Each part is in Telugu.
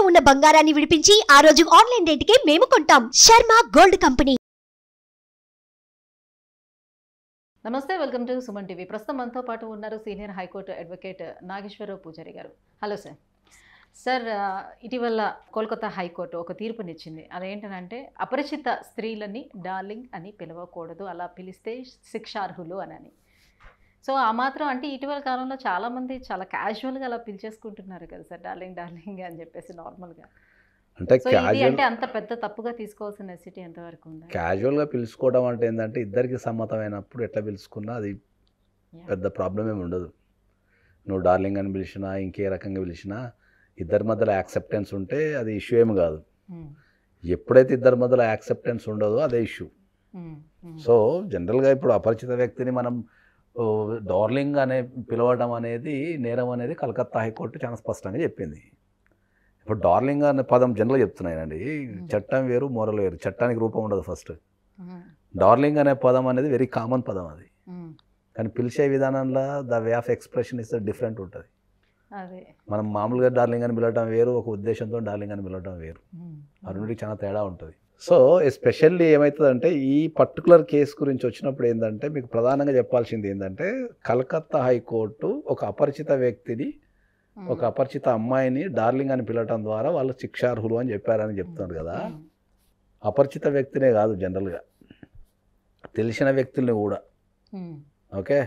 ఉన్న బంగారాన్ని విడిపించి ఆ రోజు ఆన్లైన్ రేటుకే మేము కొంటాం శర్మ గోల్డ్ కంపెనీ నమస్తే వెల్కమ్ టు సుమన్ టీవీ ప్రస్తుతం మనతో పాటు ఉన్నారు సీనియర్ హైకోర్టు అడ్వకేట్ నాగేశ్వరరావు పూజారి గారు హలో సార్ సార్ ఆ, ఇటీవల కోల్కతా హైకోర్టు ఒక తీర్పునిచ్చింది అదేంటనంటే అపరిచిత స్త్రీలని డార్లింగ్ అని పిలవకూడదు అలా పిలిస్తే శిక్షార్హులు అని సో ఆ మాత్రం అంటే ఇటీవల కాలంలో చాలామంది చాలా క్యాజువల్గా అలా పిలిచేసుకుంటున్నారు కదా సార్ డార్లింగ్ డార్లింగ్ అని చెప్పేసి నార్మల్గా అంటే సో ఇది క్యాజువల్ అంటే అంత పెద్ద తప్పుగా తీసుకోవాల్సిన నెసిటీ ఎంతవరకు ఉందా క్యాజువల్గా పిలుచుకోవడం అంటే ఏంటంటే ఇద్దరికి సమ్మతమైనప్పుడు ఎట్లా పిలుచుకున్నా అది పెద్ద ప్రాబ్లం ఏమి ఉండదు నువ్వు డార్లింగ్ అని పిలిచినా ఇంకే రకంగా పిలిచినా ఇద్దరి మధ్యలో యాక్సెప్టెన్స్ ఉంటే అది ఇష్యూ ఏమి కాదు ఉమ్, ఎప్పుడైతే ఇద్దరి మధ్యలో యాక్సెప్టెన్స్ ఉండదో అదే ఇష్యూ ఉమ్, ఉమ్. సో జనరల్గా ఇప్పుడు అపరిచిత వ్యక్తిని మనం ఓ, డార్లింగ్ అనే పిలవడం అనేది నేరం అనేది కలకత్తా హైకోర్టు చాలా స్పష్టంగా చెప్పింది ఇప్పుడు డార్లింగ్ అనే పదం జనరల్గా చెప్తున్నాయండి చట్టం వేరు మోరల్ వేరు చట్టానికి రూపం ఉండదు ఫస్ట్ ఉమ్, డార్లింగ్ అనే పదం అనేది వెరీ కామన్ పదం అది ఉమ్, కానీ పిలిచే విధానంలో the way of expression is different ఉంటుంది అదే మనం మామూలుగా డార్లింగ్ అని పిలవడం వేరు ఒక ఉద్దేశంతో డార్లింగ్ అని పిలవడం వేరు ఉమ్, ఆ రెండింటికి చాలా తేడా ఉంటుంది సో ఎస్పెషల్లీ ఏమవుతుందంటే ఈ పర్టికులర్ కేసు గురించి వచ్చినప్పుడు ఏంటంటే మీకు ప్రధానంగా చెప్పాల్సింది ఏంటంటే కలకత్తా హైకోర్టు ఒక అపరిచిత వ్యక్తిని ఉమ్, ఒక అపరిచిత అమ్మాయిని డార్లింగ్ అని పిలవటం ద్వారా వాళ్ళు శిక్షార్హులు అని చెప్పారని చెప్తున్నారు కదా ఉమ్, అపరిచిత వ్యక్తినే కాదు జనరల్గా తెలిసిన వ్యక్తుల్ని కూడా ఉమ్, ఓకే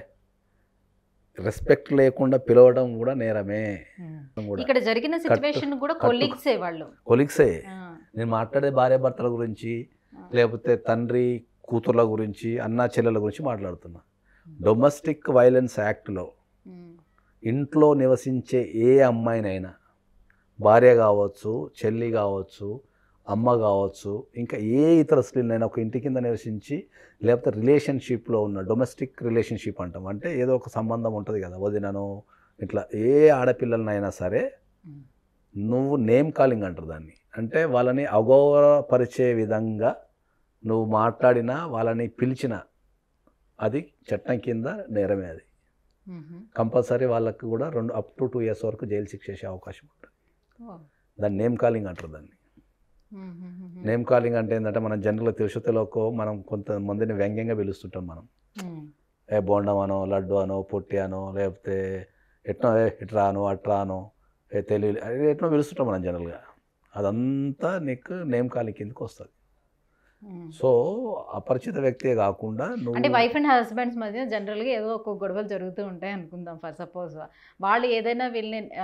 రెస్పెక్ట్ లేకుండా పిలవడం కూడా నేరమే ఉమ్. కూడా ఇక్కడ జరిగిన సిచ్యువేషన్ కూడా కట్టు- కొలీగ్సే వాళ్ళు కొలిక్సే ఆ, నేను మాట్లాడే భార్య భర్తల గురించి ఆ. లేకపోతే తండ్రి కూతుర్ల గురించి అన్నా చెల్లెల గురించి మాట్లాడుతున్నా డొమెస్టిక్ వైలెన్స్ యాక్ట్లో ఉమ్, ఇంట్లో నివసించే ఏ అమ్మాయినైనా భార్య కావచ్చు చెల్లి కావచ్చు అమ్మ కావచ్చు ఇంకా ఏ ఇతర స్త్రీలైనా ఒక ఇంటి కింద నివసించి లేకపోతే రిలేషన్షిప్లో ఉన్న డొమెస్టిక్ రిలేషన్షిప్ అంటాం అంటే ఏదో ఒక సంబంధం ఉంటుంది కదా వదినను ఇట్లా ఏ ఆడపిల్లలనైనా సరే ఉమ్, నువ్వు నేమ్ కాలింగ్ అంటారు దాన్ని అంటే వాళ్ళని అగౌరవపరిచే విధంగా నువ్వు మాట్లాడినా వాళ్ళని పిలిచిన అది చట్టం కింద నేరమే అది ఉమ్, కంపల్సరీ వాళ్ళకి కూడా రెండు అప్ టు టూ ఇయర్స్ వరకు జైలు శిక్ష వేసే అవకాశం ఉంటుంది ఓ, దాన్ని నేమ్ కాలింగ్ అంటారు దాన్ని ఉమ్, ఉమ్, ఉమ్, నేమ్ కాలింగ్ అంటే ఏంటంటే మనం జనరల్గా తిరుషతిలోకో మనం కొంతమందిని వ్యంగ్యంగా పిలుస్తుంటాం మనం ఉమ్, ఏ బోండం అనో లడ్డు అనో పొట్టి అనో లేకపోతే ఎట్నో ఏ ఇట్రా అనో అట్రా అనో ఏ తెలివి అది ఎట్నో పిలుస్తుంటాం మనం జనరల్గా అదంతా నీకు నేమ్ కాలింగ్ కిందకి వస్తుంది ఉమ్. సో అపరిచిత వ్యక్తే కాకుండా అంటే నువ్వు వైఫ్ అండ్ హస్బెండ్స్ మధ్య జనరల్గా ఏదో ఒక గొడవలు జరుగుతూ ఉంటాయి అనుకుందాం ఫర్ సపోజ్ వాళ్ళు ఏదైనా వీళ్ళని ఆ,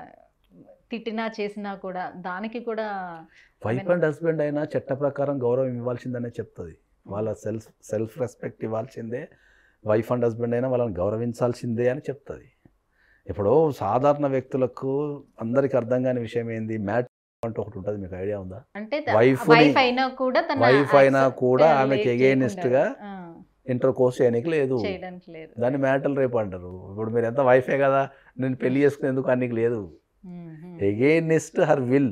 తిట్టినా చేసినా కూడా దానికి కూడా వైఫ్ అండ్ హస్బెండ్ అయినా చట్ట ప్రకారం గౌరవం ఇవ్వాల్సిందనే చెప్తుంది వాళ్ళ సెల్ఫ్ సెల్ఫ్ రెస్పెక్ట్ ఇవ్వాల్సిందే వైఫ్ అండ్ హస్బెండ్ అయినా వాళ్ళని గౌరవించాల్సిందే అని చెప్తుంది ఇప్పుడు సాధారణ వ్యక్తులకు అందరికీ అర్థం కాని విషయం ఏంది మ్యాట్ అంటే ఒకటి ఉంటుంది మీకు ఐడియా ఉందా అంటే Wife ని- వైఫ్ అయినా కూడా తన వైఫ్ అయినా accept కూడా చేయకుండా- ఆమెకి against గా ఆ, ఇంటర్ కోర్స్ చేయడానికి లేదు చేయడానికి లేదు దాన్ని మ్యాటల్ రేపు అంటారు ఇప్పుడు మీరు ఎంత వైఫే కదా నేను పెళ్లి చేసుకునేందుకు అన్నికి లేదు ఉమ్, ఉమ్, ఎగెయినిస్ట్ హర్ విల్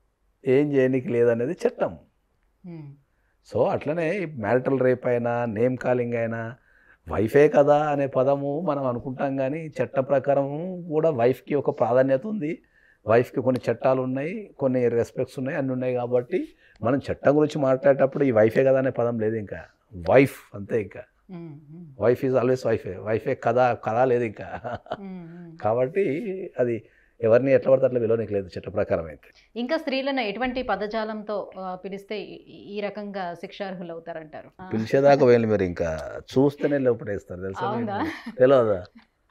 ఏం చేయనికి లేదనేది చట్టం ఉమ్, సో అట్లనే మ్యారిటల్ రేప్ అయినా నేమ్ కాలింగ్ అయినా వైఫే కదా అనే పదము మనం అనుకుంటాం కానీ చట్ట ప్రకారం కూడా వైఫ్కి ఒక ప్రాధాన్యత ఉంది వైఫ్కి కొన్ని చట్టాలు ఉన్నాయి కొన్ని రెస్పెక్ట్స్ ఉన్నాయి అన్నీ ఉన్నాయి కాబట్టి మనం చట్టం గురించి మాట్లాడేటప్పుడు ఈ వైఫే కదా అనే పదం లేదు ఇంకా వైఫ్ అంతే ఇంకా um, um, wife is always వైఫే వైఫే కదా కదా లేదు ఇంకా ఉమ్, ఉమ్. కాబట్టి అది ఎవరిని ఎట్లా పడితే అట్లా విలువనికి లేదు చట్ట ప్రకారం అయితే ఇంకా స్త్రీలను ఎటువంటి పదజాలంతో ఆ, పిలిస్తే ఈ- ఈ రకంగా శిక్షార్హులు అవుతారంటారు ఆ, పిలిచేదాకా వెళ్ళి మీరు ఇంకా చూస్తేనే లోపడేస్తారు తెలుసా అవునా మీకు? తెలియదా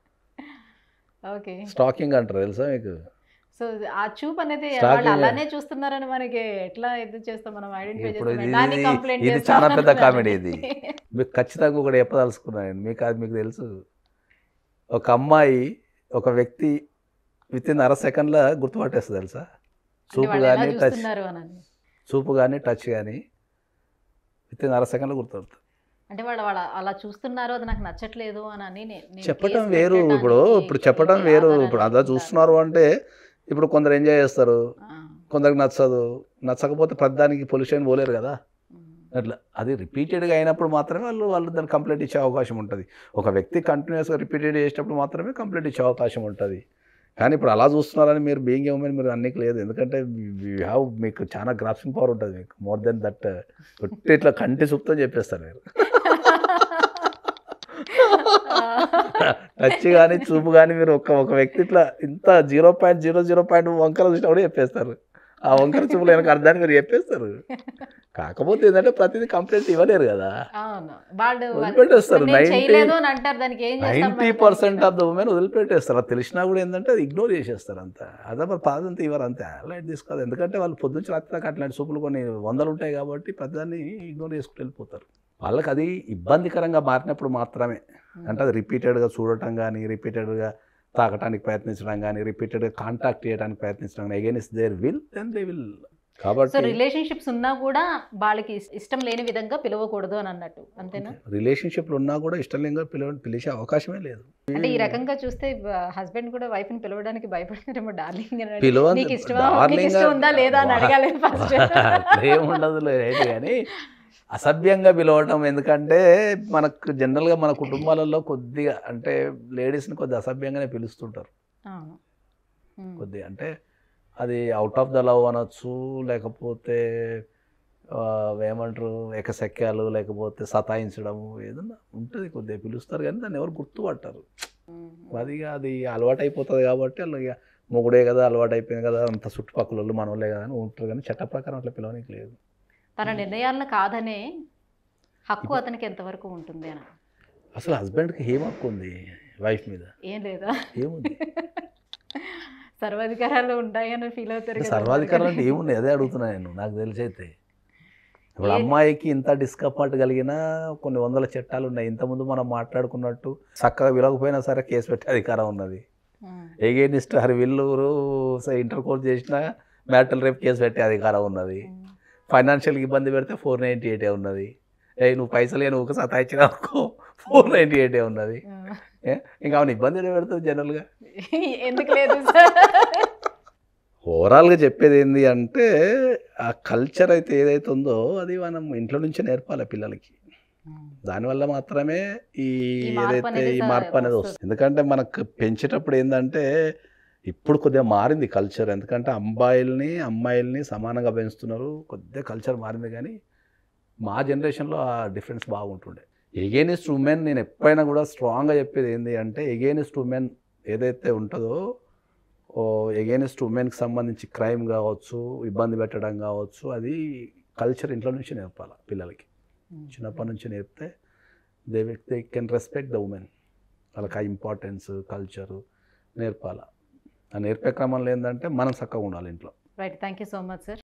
ఓకే స్టాకింగ్ అంటారు తెలుసా మీకు సో ఆ చూప్ అనేది Stalking వాళ్ళు అలానే చూస్తున్నారని మనకి ఎట్లా ఇది చేస్తాం మనం ఐడెంటిఫై ఇప్పుడు చేస్తాం ఇది- దాన్ని ఇది- కంప్లైంట్ ఇది చాలా పెద్ద కామెడీ ఇది. మీకు ఖచ్చితంగా కూడా చెప్పదలుచుకున్నాను మీకు అది మీకు తెలుసు ఒక అమ్మాయి ఒక వ్యక్తి విత్ ఇన్ అర సెకండ్లో గుర్తుపట్టేస్తుంది తెలుసా చూపు కానీ టచ్ చూస్తున్నారు అని చూపు కానీ టచ్ కానీ విత్ ఇన్ అర సెకండ్లో గుర్తుపడుతుంది అంటే వాళ్ళు వాళ్ళ అలా చూస్తున్నారు అది నాకు నచ్చట్లేదు అని అని నే- నేను చెప్పటం కేసు వేరు పెట్టడానికి ఇప్పుడు ఇప్పుడు చెప్పటం వేరు ఆధారాలు ఇప్పుడు అదా చెప్తారు. చూస్తున్నారు అంటే ఇప్పుడు కొందరు ఎంజాయ్ చేస్తారు ఆ, కొందరికి నచ్చదు నచ్చకపోతే ప్రతిదానికి పొల్యూషన్ పోలేరు కదా ఉమ్, అట్లా అది రిపీటెడ్గా అయినప్పుడు మాత్రమే వాళ్ళు వాళ్ళు దాన్ని కంప్లైంట్ ఇచ్చే అవకాశం ఉంటుంది ఒక వ్యక్తి కంటిన్యూస్గా రిపీటెడ్ చేసేటప్పుడు మాత్రమే కంప్లైంట్ ఇచ్చే అవకాశం ఉంటుంది కానీ ఇప్పుడు అలా చూస్తున్నారని మీరు బీయింగ్ ఉమెన్ మీరు అన్నికి లేదు ఎందుకంటే యూ హ్యావ్ మీకు చాలా గ్రాఫింగ్ పవర్ ఉంటుంది మీకు మోర్ దెన్ దట్ ఇట్లా కంటి చూపుతో చెప్పేస్తారు మీరు టచ్ కానీ చూపు కానీ మీరు ఒక ఒక వ్యక్తి ఇట్లా ఇంత zero point zero zero point వంకర చూసినా కూడా చెప్పేస్తారు ఆ వంకర చూపులు వెనక అర్థాన్ని మీరు చెప్పేస్తారు కాకపోతే ఏంటంటే ప్రతిదీ కంప్లైంట్ ఇవ్వలేరు కదా అవును వాళ్ళు వదిలిపెట్టేస్తారు. నేను 90 చేయలేదు అని అంటారు దానికి ఏం చేస్తాం నైంటీ మరి? పర్సెంట్ ఆఫ్ ద ఉమెన్ వదిలిపెట్టేస్తారు అది తెలిసినా కూడా ఏంటంటే అది ఇగ్నోర్ చేసేస్తారు అంత అదే మరి పాదంతా ఇవ్వరు అంతే అలైట్ తీసుకోదు ఎందుకంటే వాళ్ళు పొద్దుంచి రాత్రి దాకా అట్లాంటి సూపులు కొన్ని వందలు ఉంటాయి కాబట్టి ప్రతిదాన్ని ఇగ్నోర్ చేసుకుని వెళ్ళిపోతారు వాళ్ళకి అది ఇబ్బందికరంగా మారినప్పుడు మాత్రమే అంటే అది రిపీటెడ్గా చూడటం కానీ రిపీటెడ్గా తాకటానికి ప్రయత్నించడం కానీ రిపీటెడ్గా కాంటాక్ట్ చేయడానికి ప్రయత్నించడం కానీ again is there will then they will so కాబట్టి రిలేషన్షిప్స్ ఉన్నా కూడా వాళ్ళకి ఇస్- ఇష్టం లేని విధంగా పిలవకూడదు అని అన్నట్టు అంతేనా రిలేషన్షిప్లు ఉన్నా కూడా ఇష్టంగా పిలవ పిలిచే అవకాశమే లేదు అంటే ఈ రకంగా చూస్తే హస్బెండ్ కూడా వైఫ్ ని పిలవడానికి భయపడతారేమో డార్లింగ్ అని పిలవ నీకు ఇష్టమా నీకు ఇష్టం ఉందా లేదా అని అడగాలి ఫస్ట్ ఏముండదు లేదు కానీ అసభ్యంగా పిలవటం ఎందుకంటే మనకు జనరల్గా మన కుటుంబాలలో కొద్దిగా అంటే లేడీస్ని కొద్దిగా అసభ్యంగానే పిలుస్తుంటారు అవును ఉమ్. కొద్దిగా అంటే అది అవుట్ ఆఫ్ ద లవ్ అనొచ్చు లేకపోతే ఆ, ఏమంటారు ఎకసెక్యాలు లేకపోతే సతాయించడము ఏదన్నా ఉంటుంది కొద్దిగా పిలుస్తారు కానీ దాన్ని ఎవరు గుర్తుపట్టారు ఉమ్. అది ఇక అది అలవాటు అయిపోతుంది కాబట్టి అలా ఇక మొగుడే కదా అలవాటు అయిపోయింది కదా అంత చుట్టుపక్కల వాళ్ళు మనోళ్ళే కదా అని ఉంటారు కానీ చట్ట ప్రకారం అట్లా పిలవనికి లేదు తన నిర్ణయాలను కాదనే హక్కు అతనికి ఎంతవరకు ఉంటుంది అని అసలు హస్బెండ్కి ఏం హక్కు ఉంది వైఫ్ మీద ఏం లేదా ఏముంది సర్వాధికారాలు ఉంటాయని ఫీల్ అవుతారు కదా సర్వాధికారం అంటే ఏముంది అదే అడుగుతున్నా నేను నాకు తెలిసి అయితే ఇప్పుడు ఏ- అమ్మాయికి ఇంత డిస్కంఫర్ట్ కలిగిన కొన్ని వందల చట్టాలు ఉన్నాయి ఇంతకుముందు మనం మాట్లాడుకున్నట్టు చక్కగా విలకపోయినా సరే కేసు పెట్టే అధికారం ఉన్నది um. Against her will intercourse చేసినా మ్యాటల్ రేపు కేసు పెట్టే అధికారం ఉన్నది ఉమ్. ఫైనాన్షియల్ ఇబ్బంది పెడితే ఫోర్ నైంటీ ఎయిటే ఉన్నది ఏ నువ్వు పైసలు ఏ నువ్వు సతాయించిన అనుకో ఫోర్ నైంటీ ఎయిటే ఉన్నది ఉమ్. ఏ? ఇంకా ఆమెను ఇబ్బంది ఏడ పెడుతుంది జనరల్గా ఎందుకు లేదు సార్ ఓవరాల్గా చెప్పేది ఏంటి అంటే ఆ కల్చర్ అయితే ఏదైతే ఉందో అది మనం ఇంట్లో నుంచే నేర్పాలి పిల్లలకి దానివల్ల మాత్రమే ఈ ఈ మార్పు ఏదైతే అనేది ఈ స- మార్పు అనేది వస్తుంది. వస్తుంది ఎందుకంటే మనకు పెంచేటప్పుడు ఏంటంటే ఇప్పుడు కొద్దిగా మారింది కల్చర్ ఎందుకంటే అబ్బాయిల్ని అమ్మాయిల్ని సమానంగా పెంచుతున్నారు కొద్దిగా కల్చర్ మారింది కానీ మా జనరేషన్లో ఆ డిఫరెన్స్ బాగుంటుండే ఎగేనిస్ట్ ఉమెన్ నేను ఎప్పుడైనా కూడా స్ట్రాంగ్గా చెప్పేది ఏంటి అంటే ఎగేనిస్ట్ ఉమెన్ ఏదైతే ఉంటుందో ఓ ఎగేనిస్ట్ ఉమెన్కి సంబంధించి క్రైమ్ కావచ్చు ఇబ్బంది పెట్టడం కావచ్చు అది కల్చర్ ఇంట్లో నుంచి నేర్పాలి పిల్లలకి చిన్నప్పటి నుంచి నేర్పితే they they can respect the women వాళ్ళకి ఆ ఇంపార్టెన్స్ కల్చరు నేర్పాలి ఆ నేర్పే క్రమంలో ఏంటంటే మనం చక్కగా ఉండాలి ఇంట్లో right thank you so much sir